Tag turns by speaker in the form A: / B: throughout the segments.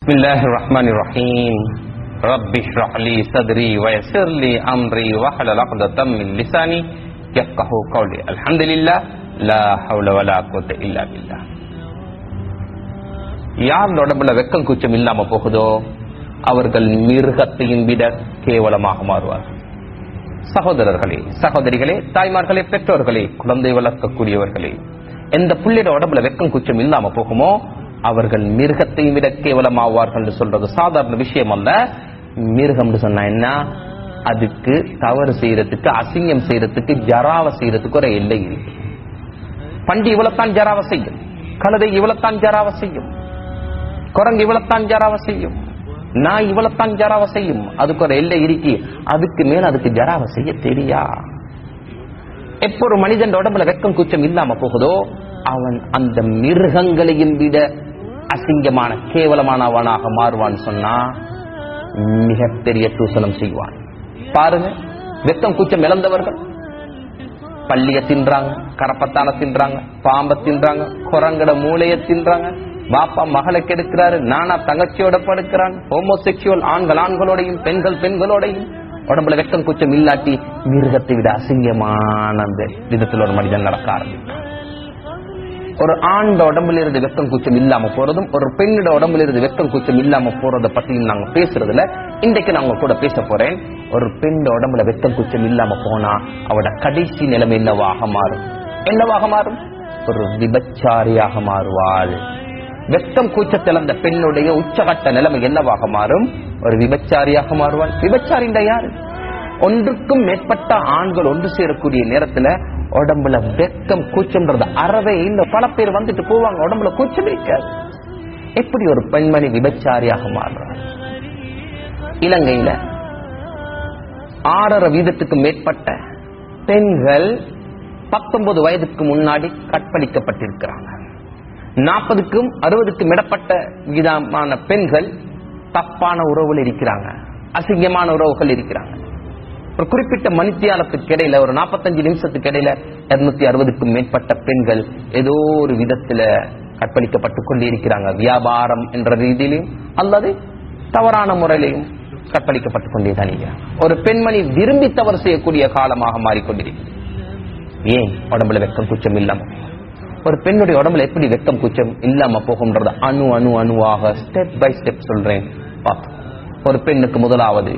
A: بسم الله الرحمن الرحيم رب اشرح لي صدري ويسر لي امري واحلل عقدة من لساني يفقهوا قولي الحمد لله لا حول ولا قوة الا بالله யார் உடம்புல வெக்கம் குச்சம் இல்லாம போகுதோ அவர்கள் மிருகத்தையும் விட கேவலமாக மாறுவார்கள் சகோதரர்களே சகோதரிகளே தாய்மார்களே பெற்றோர்களே குழந்தை வளர்க்கக்கூடியவர்களே எந்த புள்ளிட உடம்புல வெக்கம் குச்சம் இல்லாம போகுமோ அவர்கள் மிருகத்தையும் விட கேவலமாவார்கள் என்று சொல்றது சாதாரண விஷயம் அல்ல மிருகம் சொன்னா என்ன அதுக்கு தவறு செய்யறதுக்கு அசிங்கம் செய்யறதுக்கு ஜராவ செய்யறதுக்கு ஒரு எல்லை இருக்கு பண்டி இவ்வளவுத்தான் ஜராவ செய்யும் கழுதை இவ்வளவுத்தான் ஜராவ செய்யும் குரங்கு இவ்வளவுத்தான் ஜராவ செய்யும் நான் இவ்வளவுத்தான் ஜராவ செய்யும் அதுக்கு ஒரு எல்லை இருக்கு அதுக்கு மேல அதுக்கு ஜராவ செய்ய தெரியா எப்போ ஒரு மனிதன் உடம்புல வெக்கம் கூச்சம் இல்லாம போகுதோ அவன் அந்த மிருகங்களையும் விட அசிங்கமான கேவலமானவனாக மாறுவான்னு சொன்னா மிகப்பெரிய தூசணம் செய்வான் பாருங்க வெக்கம் கூச்சம் இழந்தவர்கள் பள்ளிய தின்றாங்க கரப்பத்தான தின்றாங்க பாம்ப தின்றாங்க குரங்கட மூளைய தின்றாங்க பாப்பா மகளை கெடுக்கிறாரு நானா தங்கச்சியோட படுக்கிறான் ஹோமோசெக்சுவல் ஆண்கள் ஆண்களோடையும் பெண்கள் பெண்களோடையும் உடம்புல வெக்கம் குச்சம் இல்லாட்டி மிருகத்தை விட அசிங்கமான அந்த விதத்தில் ஒரு மனிதன் நடக்க ஆரம்பித்தான் ஒரு ஆண்ட உடம்புல இருந்து வெக்கம் குச்சம் இல்லாம போறதும் ஒரு பெண்ணோட உடம்புல இருந்து வெக்கம் குச்சம் இல்லாம போறத பத்தியும் நாங்க பேசுறதுல இன்றைக்கு நான் உங்க கூட பேச போறேன் ஒரு பெண்ணோட உடம்புல வெக்கம் குச்சம் இல்லாம போனா அவட கடைசி நிலைமை என்னவாக மாறும் என்னவாக மாறும் ஒரு விபச்சாரியாக மாறுவாள் வெக்கம் கூச்சத்தில் அந்த பெண்ணுடைய உச்சகட்ட நிலைமை என்னவாக மாறும் ஒரு விபச்சாரியாக மாறுவாள் விபச்சாரிண்ட யாரு ஒன்றுக்கும் மேற்பட்ட ஆண்கள் ஒன்று சேரக்கூடிய நேரத்துல உடம்புல வெக்கம் கூச்சம்ன்றது அறவே இல்ல பல பேர் வந்துட்டு போவாங்க உடம்புல கூச்சம் இருக்காது எப்படி ஒரு பெண்மணி விபச்சாரியாக மாறுறாள் இலங்கையில ஆறரை வீதத்துக்கு மேற்பட்ட பெண்கள் பத்தொன்பது வயதுக்கு முன்னாடி கற்பழிக்கப்பட்டிருக்கிறாங்க நாற்பதுக்கும் அறுபதுக்கும் இடப்பட்ட விதமான பெண்கள் தப்பான உறவுகள் இருக்கிறாங்க அசிங்கமான உறவுகள் இருக்கிறாங்க ஒரு குறிப்பிட்ட மணித்தியாலத்துக்கு இடையில ஒரு நாற்பத்தஞ்சு நிமிஷத்துக்கு இடையில இருநூத்தி அறுபதுக்கும் மேற்பட்ட பெண்கள் ஏதோ ஒரு விதத்துல கற்பழிக்கப்பட்டு கொண்டே இருக்கிறாங்க வியாபாரம் என்ற ரீதியிலையும் அல்லது தவறான முறையிலையும் கற்பழிக்கப்பட்டு கொண்டே தான் இருக்கிறாங்க ஒரு பெண்மணி விரும்பி தவறு செய்யக்கூடிய காலமாக மாறிக்கொண்டிருக்கிறது ஏன் உடம்புல வெக்கம் குச்சம் இல்லாம ஒரு பெண்ணுடைய உடம்புல எப்படி வெக்கம் குச்சம் இல்லாம போகும்ன்றத அணு அணு அணுவாக ஸ்டெப் பை ஸ்டெப் சொல்றேன் பார்த்தோம் ஒரு பெண்ணுக்கு முதலாவது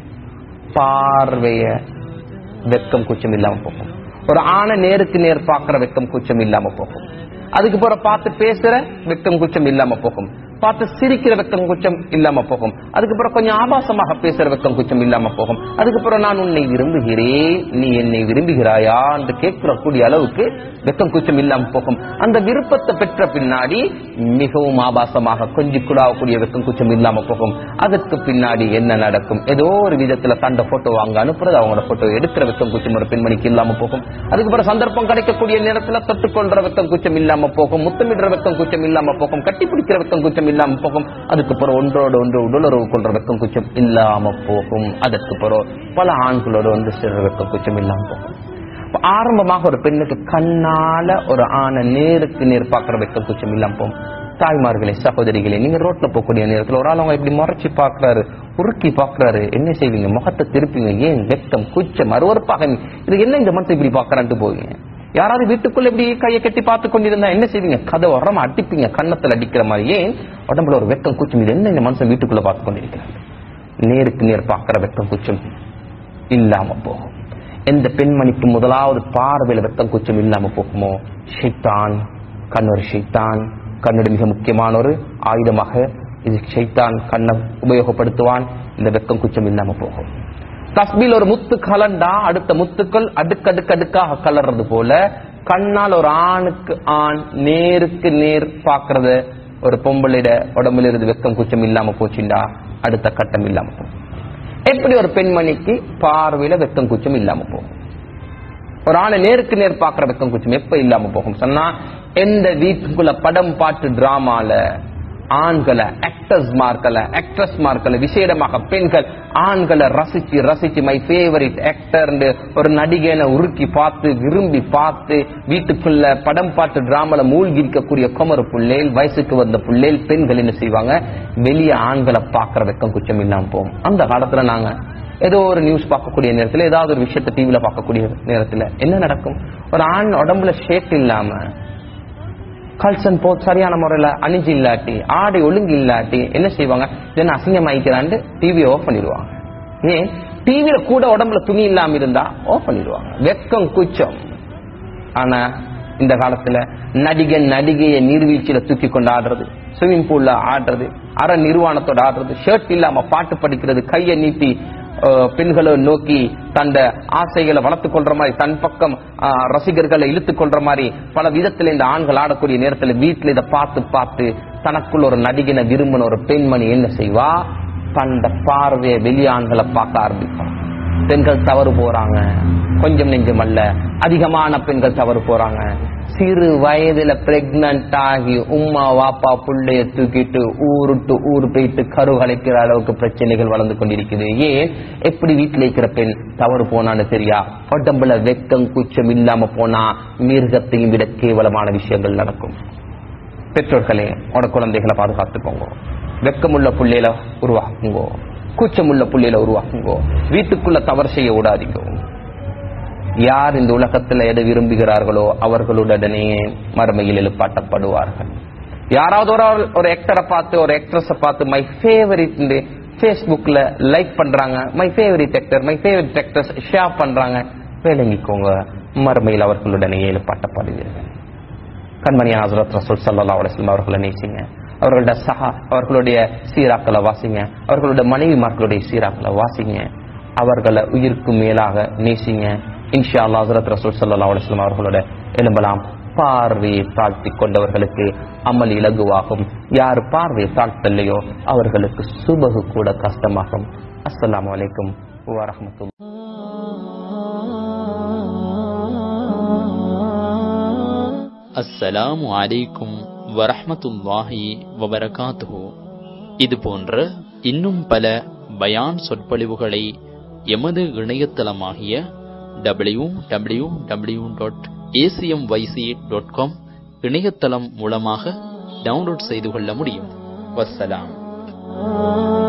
A: பார்வைய வெக்கம் குச்சம் இல்லாம போகும் ஒரு ஆணை நேருக்கு நேர் பார்க்கிற வெக்கம் குச்சம் இல்லாம போகும் அதுக்கு பிறகு பார்த்து பேசுற வெக்கம் குச்சம் இல்லாம போகும் பார்த்து சிரிக்கிற வெக்கம் குச்சம் இல்லாம போகும் அதுக்கப்புறம் கொஞ்சம் ஆபாசமாக பேசுற வெக்கம் குச்சம் இல்லாம போகும் அதுக்கப்புறம் நான் உன்னை விரும்புகிறேன் நீ என்னை விரும்புகிறாயா என்று கேட்கிற கூடிய அளவுக்கு வெக்கம் குச்சம் இல்லாம போகும் அந்த விருப்பத்தை பெற்ற பின்னாடி மிகவும் ஆபாசமாக கொஞ்சி குடாவக்கூடிய வெக்கம் குச்சம் இல்லாம போகும் அதற்கு பின்னாடி என்ன நடக்கும் ஏதோ ஒரு விதத்துல தண்ட போட்டோ வாங்க அனுப்புறது அவங்களோட போட்டோ எடுக்கிற வெக்கம் குச்சம் ஒரு பெண்மணிக்கு இல்லாம போகும் அதுக்கப்புறம் சந்தர்ப்பம் கிடைக்கக்கூடிய நேரத்துல தொட்டுக்கொள்ற வெக்கம் குச்சம் இல்லாம போகும் முத்தமிடுற வெக்கம் குச்சம் இல்லாம போகும் கட்டிப்பிடிக்கிற வெக்கம் குச்சம் இல்லாம போகும் அதுக்கு பிறகு ஒன்றோடு ஒன்று உடலுறவு கொள்ற வெக்கம் குச்சம் இல்லாம போகும் அதற்கு பிறகு பல ஆண்களோட ஒன்று சேர்ற வெக்கம் குச்சம் இல்லாம போகும் ஆரம்பமாக ஒரு பெண்ணுக்கு கண்ணால ஒரு ஆணை நேருக்கு நேர் பார்க்கிற வெக்கம் குச்சம் இல்லாம போகும் தாய்மார்களே சகோதரிகளே நீங்க ரோட்ல போகக்கூடிய நேரத்துல ஒரு ஆள் அவங்க இப்படி முறைச்சு பாக்குறாரு உருக்கி பாக்குறாரு என்ன செய்வீங்க முகத்தை திருப்பீங்க ஏன் வெக்கம் குச்சம் அருவறுப்பாக இது என்ன இந்த மனசை இப்படி பாக்குறான்ட்டு போவீங்க யாராவது வீட்டுக்குள்ள இப்படி கையை கட்டி பார்த்து கொண்டிருந்தா என்ன செய்வீங்க கதை உரமா அடிப்பீங்க கன்னத்துல அடிக்கிற மாதிரி ஏன் உடம்புல ஒரு வெக்கம் குச்சம் இது என்ன இந்த மனுஷன் வீட்டுக்குள்ள பார்த்து கொண்டிருக்கிறாங்க நேருக்கு நேர் பார்க்கிற வெக்கம் குச்சம் இல்லாம போகும் எந்த பெண்மணிக்கு முதலாவது பார்வையில வெக்கம் குச்சம் இல்லாம போகுமோ ஷைத்தான் கண்ணொரு ஷைத்தான் கண்ணுடைய மிக முக்கியமான ஒரு ஆயுதமாக இது ஷைத்தான் கண்ணை உபயோகப்படுத்துவான் இந்த வெக்கம் குச்சம் இல்லாம போகும் தஸ்பில் ஒரு முத்து கலண்டா அடுத்த முத்துக்கள் அடுக்கடுக்கு அடுக்காக கலர்றது போல கண்ணால் ஒரு ஆணுக்கு ஆண் நேருக்கு நேர் பாக்குறது ஒரு பொம்பளைட உடம்புல இருந்து வெக்கம் குச்சம் இல்லாம போச்சுண்டா அடுத்த கட்டம் இல்லாம போகும் எப்படி ஒரு பெண்மணிக்கு பார்வையில வெக்கம் குச்சம் இல்லாம போகும் ஒரு ஆணை நேருக்கு நேர் பாக்குற வெக்கம் குச்சம் எப்ப இல்லாம போகும் சொன்னா எந்த வீட்டுக்குள்ள படம் பாட்டு டிராமால ஆண்களை ஆக்டர்ஸ் மார்க்கல ஆக்ட்ரஸ் மார்க்கல விசேடமாக பெண்கள் ஆண்களை ரசிச்சு ரசிச்சு மை ஃபேவரிட் ஆக்டர் ஒரு நடிகனை உருக்கி பார்த்து விரும்பி பார்த்து வீட்டுக்குள்ள படம் பார்த்து டிராமால மூழ்கி இருக்கக்கூடிய குமர புள்ளேல் வயசுக்கு வந்த புள்ளேல் பெண்கள் என்ன செய்வாங்க வெளிய ஆண்களை பார்க்கற வெக்கம் குச்சம் இல்லாம போகும் அந்த காலத்துல நாங்க ஏதோ ஒரு நியூஸ் பார்க்கக்கூடிய நேரத்துல ஏதாவது ஒரு விஷயத்தை டிவில பார்க்கக்கூடிய நேரத்துல என்ன நடக்கும் ஒரு ஆண் உடம்புல ஷேட் இல்லாம கல்சன் போ சரியான முறையில அணிஞ்சு இல்லாட்டி ஆடை ஒழுங்கு இல்லாட்டி என்ன செய்வாங்க என்ன அசிங்கமாயிக்கிறான்னு டிவியை ஆஃப் பண்ணிடுவாங்க ஏன் டிவியில கூட உடம்புல துணி இல்லாம இருந்தா ஆஃப் பண்ணிடுவாங்க வெக்கம் குச்சம் ஆனா இந்த காலத்துல நடிகன் நடிகையை நீர்வீழ்ச்சியில தூக்கி கொண்டு ஆடுறது ஸ்விம்மிங் பூல்ல ஆடுறது அரை நிர்வாணத்தோட ஆடுறது ஷர்ட் இல்லாம பாட்டு படிக்கிறது கையை நீட்டி அஹ், பெண்களை நோக்கி தந்த ஆசைகளை வளர்த்துக் கொள்ற மாதிரி தன் பக்கம் அஹ், ரசிகர்களை இழுத்துக் கொள்ற மாதிரி பல விதத்துல இந்த ஆண்கள் ஆடக்கூடிய நேரத்துல வீட்டுல இதை பார்த்து பார்த்து தனக்குள்ள ஒரு நடிகனை விரும்பின ஒரு பெண்மணி என்ன செய்வா தந்த பார்வையை வெளியாண்களை பார்க்க ஆரம்பிப்பான் பெண்கள் தவறு போறாங்க கொஞ்சம் நெஞ்சம் அல்ல அதிகமான பெண்கள் தவறு போறாங்க சிறு வயதுல பிரெக்னன்ட் ஆகி உம்மா வாப்பா புள்ளைய தூக்கிட்டு ஊருட்டு ஊர் போயிட்டு கரு கலைக்கிற அளவுக்கு பிரச்சனைகள் வளர்ந்து கொண்டிருக்குது ஏன் எப்படி வீட்டுல இருக்கிற பெண் தவறு போனான்னு தெரியா உடம்புல வெக்கம் குச்சம் இல்லாம போனா மிருகத்தையும் விட கேவலமான விஷயங்கள் நடக்கும் பெற்றோர்களே உட குழந்தைகளை பாதுகாத்துக்கோங்க வெக்கமுள்ள புள்ளையில உருவாக்குங்கோ கூச்சமுள்ள புள்ளையில உருவாக்குங்கோ வீட்டுக்குள்ள தவறு செய்ய விடாதீங்க யார் இந்த உலகத்துல எதை விரும்புகிறார்களோ அவர்களுடனே மறுமையில் எழுப்பாட்டப்படுவார்கள் யாராவது ஒரு ஆள் ஒரு ஆக்டரை பார்த்து ஒரு ஆக்ட்ரஸ பார்த்து மை ஃபேவரிட் ஃபேஸ்புக்ல லைக் பண்றாங்க my favourite actor my favourite actors share பண்றாங்க விளங்கிக்கோங்க மறுமையில் அவர்களுடனே எழுப்பாட்டப்படுவீர்கள் கண்மணியான ஹசரத் ரசூல் சல்லா அலிஸ்லாம் அவர்களை நேசிங்க அவர்களுடைய சஹா அவர்களுடைய சீராக்களை வாசிங்க அவர்களுடைய மனைவிமார்களுடைய சீராக்களை வாசிங்க அவர்களை உயிருக்கு மேலாக நேசிங்க இன்ஷா அல்லா ஹசரத் ரசூல் சல்லா அலிஸ்லாம் அவர்களோட எழும்பலாம் பார்வையை தாழ்த்தி கொண்டவர்களுக்கு அமல் இலகுவாகும் யார் பார்வையை தாழ்த்தலையோ அவர்களுக்கு சுபகு கூட கஷ்டமாகும் அஸ்ஸலாமு அலைக்கும் வரஹ்மத்துல்லாஹி
B: அஸ்ஸலாமு அலைக்கும் வரஹ்மத்துல்லாஹி வபரகாத்துஹு இது போன்ற இன்னும் பல பயான் சொற்பொழிவுகளை எமது இணையதளமாகிய W W W dot ACM YC dot com இணையதளம் மூலமாக டவுன்லோட் செய்து கொள்ள முடியும் வஸ்ஸலாம்